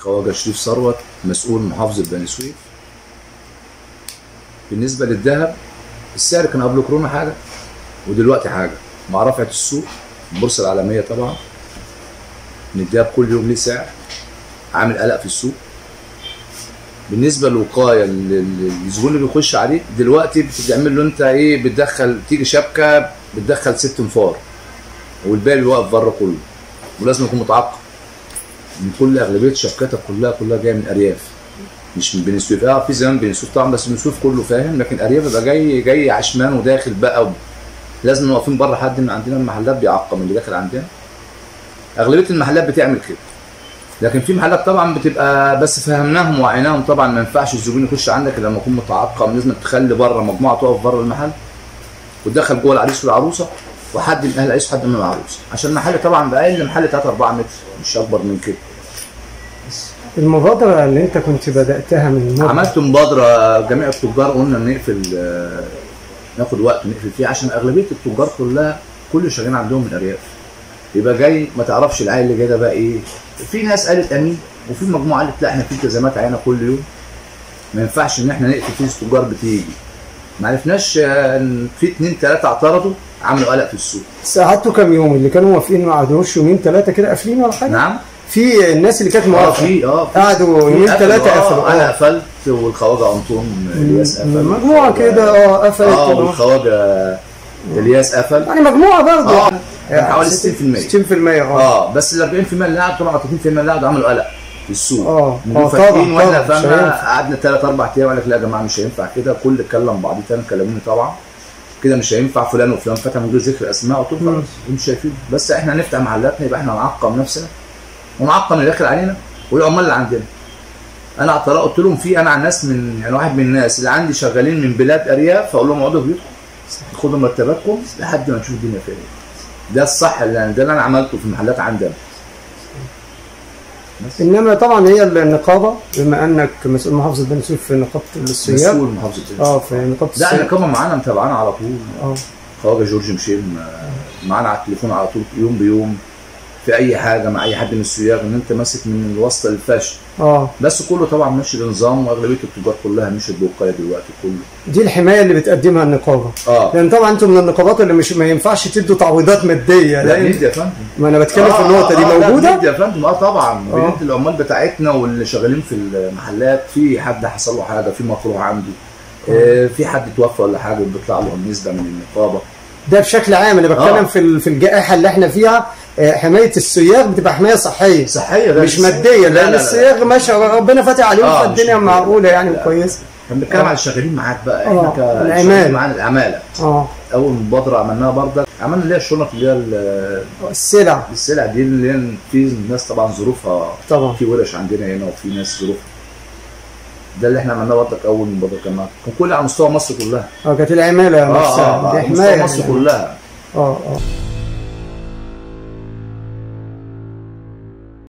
خواجه شريف ثروت مسؤول محافظه بني سويف بالنسبه للذهب السعر كان قبل كورونا حاجه ودلوقتي حاجه مع رفعه السوق البورصه العالميه طبعا ان الذهب كل يوم ليه سعر عامل قلق في السوق بالنسبه للوقايه لل- للزبون اللي بيخش عليه دلوقتي بتعمل له انت ايه بتدخل تيجي شبكه بتدخل ست انفار والباقي بيوقف بره كله ولازم يكون متعقم من كل اغلبيه شبكاتك كلها كلها جايه من ارياف مش من بني سويف اه في زمان بني سويف طبعا بس بني سويف كله فاهم لكن ارياف بيبقى جاي جاي عشمان وداخل بقى و... لازم واقفين بره حد من عندنا المحلات بيعقم اللي داخل عندنا اغلبيه المحلات بتعمل كده لكن في محلات طبعا بتبقى بس فهمناهم ووعيناهم طبعا ما ينفعش الزبون يخش عندك الا لما يكون متعقم لازم تخلي بره مجموعه تقف بره المحل وتدخل جوه العريس والعروسه وحد من اهل العريس وحد من العروسه عشان المحل طبعا بقى اقل محل 3 4 متر مش اكبر من كده المبادرة اللي انت كنت بدأتها من مدة عملت مبادره جميع التجار قلنا نقفل آه، ناخد وقت نقفل فيه عشان اغلبيه التجار كلها كل اللي شغالين عندهم من ارياف يبقى جاي ما تعرفش العيل اللي جاي ده بقى ايه في ناس قالت امين وفي مجموعه قالت لا احنا في التزامات علينا كل يوم ما ينفعش ان احنا نقفل فيه التجار بتيجي ما عرفناش آه، إن في اتنين تلاته اعترضوا عملوا قلق في السوق قعدتوا كام يوم اللي كانوا موافقين ما قعدوش يومين ثلاثة كده قافلين ولا حاجة؟ نعم في الناس اللي كانت اه موافقة في اه في- قعدوا في يومين قفلوا، ثلاثة آه، قفلوا انا اه قفلت والخواجه انطون الياس قفل مجموعة كده اه قفلت اه آه. والخواجه الياس قفل يعني مجموعة برضه اه كان حوالي 60% 60% اه اه بس ال 40% اللي قعدوا طبعا 30% اللي قعدوا عملوا قلق في السوق اه نقول اه فاتحين طبعا واحنا طبعا مش فاهمة هينفع. قعدنا ثلاث اربع ايام قال لك لا يا جماعه مش هينفع كده كل اتكلم بعضيه تاني كلموني طبعا كده مش هينفع فلان وفلان فتح من غير ذكر اسماء قلت لهم مم. خلاص انتوا شايفين بس احنا نفتح محلاتنا يبقى احنا نعقم نفسنا ونعقم اللي داخل علينا والعمال اللي عندنا انا اعترض قلت لهم في انا عن ناس من يعني واحد من الناس اللي عندي شغالين من بلاد ارياف فاقول لهم اقعدوا في بيوتكم خدوا مرتباتكم لحد ما نشوف الدنيا فيها ايه ده الصح اللي ده اللي انا عملته في المحلات عندنا بس. انما طبعا هي النقابة بما انك مسؤول محافظة بني سويف في نقابة السياق مسؤول محافظه اه في نقابة لا احنا السياق كمان معانا متابعانا على طول اه خواجه جورج مشيل آه، معانا على التليفون على طول يوم بيوم في اي حاجه مع اي حد من السياق ان انت ماسك من الواسطه للفشل اه بس كله طبعا ماشي بنظام واغلبيه التجار كلها مشيت بوقايه دلوقتي كله دي الحماية اللي بتقدمها النقابة اه لان طبعا انتم من النقابات اللي مش ما ينفعش تدوا تعويضات مادية لا لان ندي يا فندم ما انا بتكلم في آه، النقطة دي آه، لا، موجودة ندي يا فندم اه طبعا آه. بندي العمال بتاعتنا واللي شغالين في المحلات في حد حصل له حاجه في مكروه عنده آه، في حد توفى ولا حاجه بيطلع له نسبه من النقابه ده بشكل عام انا بتكلم آه. في ال- في الجائحة اللي احنا فيها آه، حماية السياق بتبقى حماية صحية صحيه ده مش مادية لا، لان لا، لا. السياق ماشي ربنا فاتح عليهم آه، فالدنيا مش- معقولة يعني لا. كويسة احنا بنتكلم آه. على الشغالين معاك بقى آه، احنا ك- العمالة. شغالين معانا العماله اه اول مبادره عملناها برضك عملنا اللي هي الشنط اللي هي ال- السلع السلع دي اللي هي في ناس طبعا ظروفها طبعا في ورش عندنا هنا وفي ناس ظروفها ده اللي احنا عملناه برضك اول مبادره كان معاك. كان كل على مستوى مصر كلها اه كانت العمالة اه نفسها اه دي على مستوى حماية مصر يعني. كلها اه اه